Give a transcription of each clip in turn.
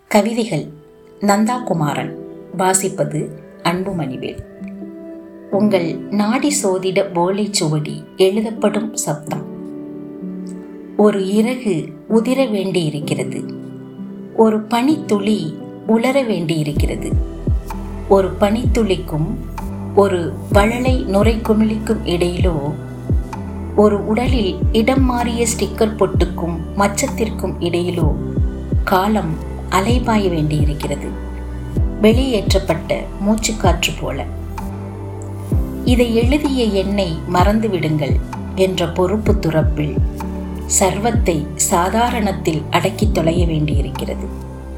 கவிதைகள் நந்தா குமாரன் வாசிப்பது அன்புமணிவேல் உங்கள் நாடி சோதிட ஓலைச்சுவடி எழுதப்படும் சப்தம் ஒரு இறகு உதிர வேண்டியிருக்கிறது ஒரு பனித்துளி உலர வேண்டியிருக்கிறது ஒரு பனித்துளிக்கும் ஒரு வளலை நுரை குமிழிக்கும் இடையிலோ ஒரு உடலில் இடம் மாறிய ஸ்டிக்கர் பொட்டுக்கும் மச்சத்திற்கும் இடையிலோ காலம் அலைபாய வேண்டியிருக்கிறது வெளியேற்றப்பட்ட மூச்சுக்காற்று போல இதை எழுதிய எண்ணை மறந்துவிடுங்கள் என்ற பொறுப்பு துறப்பில் சர்வத்தை சாதாரணத்தில் அடக்கித் தொலைய வேண்டியிருக்கிறது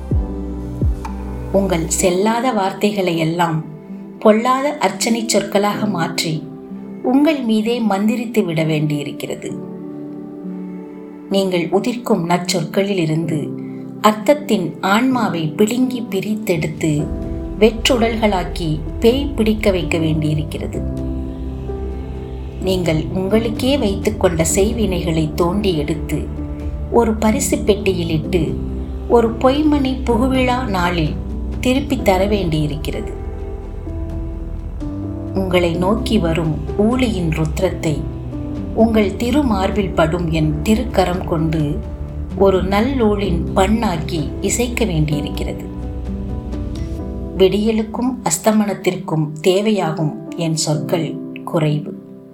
உங்கள் செல்லாத வார்த்தைகளை எல்லாம் பொல்லாத அர்ச்சனை சொற்களாக மாற்றி உங்கள் மீதே மந்திரித்து விட வேண்டியிருக்கிறது நீங்கள் உதிர்க்கும் நற்சொற்களிலிருந்து அர்த்தத்தின் ஆன்மாவை பிடுங்கி பிரித்தெடுத்து வெற்றுடல்களாக்கி பேய் பிடிக்க வைக்க வேண்டியிருக்கிறது நீங்கள் உங்களுக்கே வைத்துக்கொண்ட செய்வினைகளை தோண்டி எடுத்து ஒரு பரிசு பெட்டியில் இட்டு ஒரு பொய்மணி புகுவிழா நாளில் திருப்பி தர வேண்டியிருக்கிறது உங்களை நோக்கி வரும் ஊழியின் ருத்ரத்தை உங்கள் திருமார்பில் படும் என் திருக்கரம் கொண்டு ஒரு நல்லூழின் பண்ணாக்கி இசைக்க வேண்டியிருக்கிறது விடியலுக்கும் அஸ்தமனத்திற்கும் தேவையாகும் என் சொற்கள் குறைவு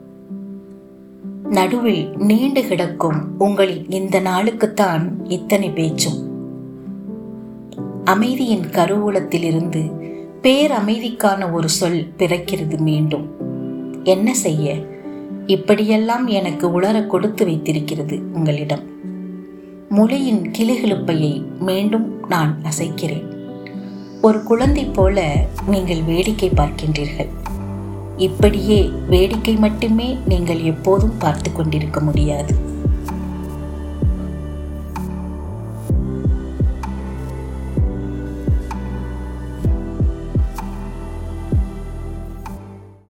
நடுவில் நீண்டு கிடக்கும் உங்களின் இந்த நாளுக்குத்தான் இத்தனை பேச்சும் அமைதியின் கருவூலத்திலிருந்து பேரமைதிக்கான ஒரு சொல் பிறக்கிறது மீண்டும் என்ன செய்ய இப்படியெல்லாம் எனக்கு உளர கொடுத்து வைத்திருக்கிறது உங்களிடம் மொழியின் கிளுகிழுப்பையை மீண்டும் நான் அசைக்கிறேன் ஒரு குழந்தை போல நீங்கள் வேடிக்கை பார்க்கின்றீர்கள் இப்படியே வேடிக்கை மட்டுமே நீங்கள் எப்போதும் பார்த்து கொண்டிருக்க முடியாது